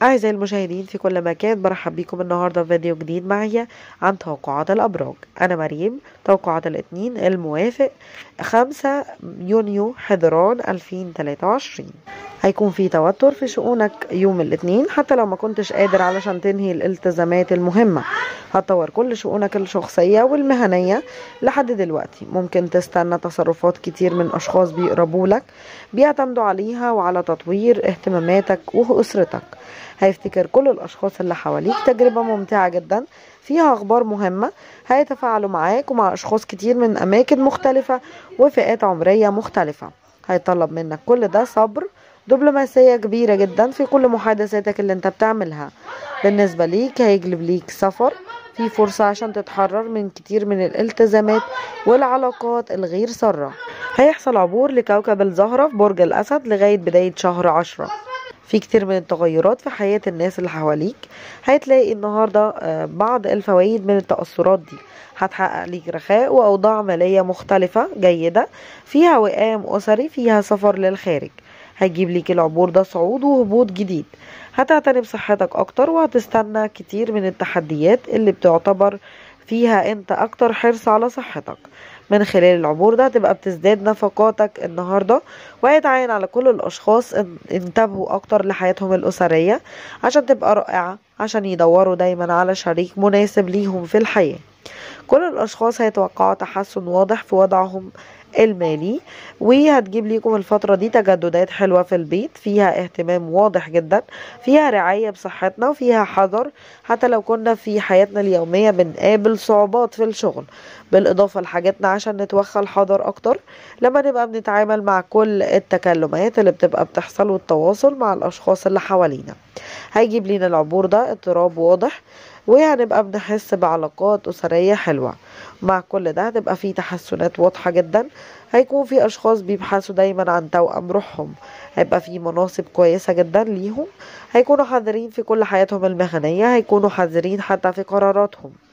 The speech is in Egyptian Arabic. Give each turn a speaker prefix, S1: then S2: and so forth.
S1: أعزائي المشاهدين في كل مكان برحب بكم النهاردة في فيديو جديد معي عن توقعات الأبراج أنا مريم توقعات الاثنين الموافق 5 يونيو حزيران 2023 هيكون في توتر في شؤونك يوم الاثنين حتى لو ما كنتش قادر علشان تنهي الالتزامات المهمة هتطور كل شؤونك الشخصية والمهنية لحد دلوقتي ممكن تستنى تصرفات كتير من أشخاص بيقربوا لك بيعتمدوا عليها وعلى تطوير اهتماماتك وأسرتك هيفتكر كل الأشخاص اللي حواليك تجربة ممتعة جدا فيها أخبار مهمة هيتفاعلوا معاك ومع أشخاص كتير من أماكن مختلفة وفئات عمرية مختلفة هيطلب منك كل ده صبر دبلوماسية كبيرة جدا في كل محادثاتك اللي انت بتعملها بالنسبة ليك هيجلب ليك سفر في فرصة عشان تتحرر من كتير من الالتزامات والعلاقات الغير سارة هيحصل عبور لكوكب الزهرة في برج الأسد لغاية بداية شهر عشرة في كتير من التغيرات في حياة الناس اللي حواليك هتلاقي النهاردة بعض الفوائد من التأثرات دي هتحقق ليك رخاء وأوضاع مالية مختلفة جيدة فيها وئام أسري فيها سفر للخارج هيجيب ليك العبور ده صعود وهبوط جديد هتعتني بصحتك أكتر وهتستنى كتير من التحديات اللي بتعتبر فيها انت أكتر حرص على صحتك من خلال العبور ده تبقى بتزداد نفقاتك النهاردة ويتعين على كل الأشخاص ان انتبهوا أكتر لحياتهم الأسرية عشان تبقى رائعة عشان يدوروا دايما على شريك مناسب ليهم في الحياة كل الأشخاص هيتوقعوا تحسن واضح في وضعهم المالي وهتجيب ليكم الفترة دي تجددات حلوة في البيت فيها اهتمام واضح جدا فيها رعاية بصحتنا وفيها حذر حتى لو كنا في حياتنا اليومية بنقابل صعوبات في الشغل بالإضافة لحاجاتنا عشان نتوخى الحذر أكتر لما نبقى بنتعامل مع كل التكلمات اللي بتبقى بتحصل والتواصل مع الأشخاص اللي حوالينا هيجيب لينا العبور ده اضطراب واضح وهنبقى بنحس بعلاقات أسرية حلوة مع كل ده هتبقى في تحسنات واضحة جدا هيكون في أشخاص بيبحثوا دايما عن توأم روحهم هيبقى في مناصب كويسة جدا ليهم هيكونوا حذرين في كل حياتهم المهنية هيكونوا حذرين حتى في قراراتهم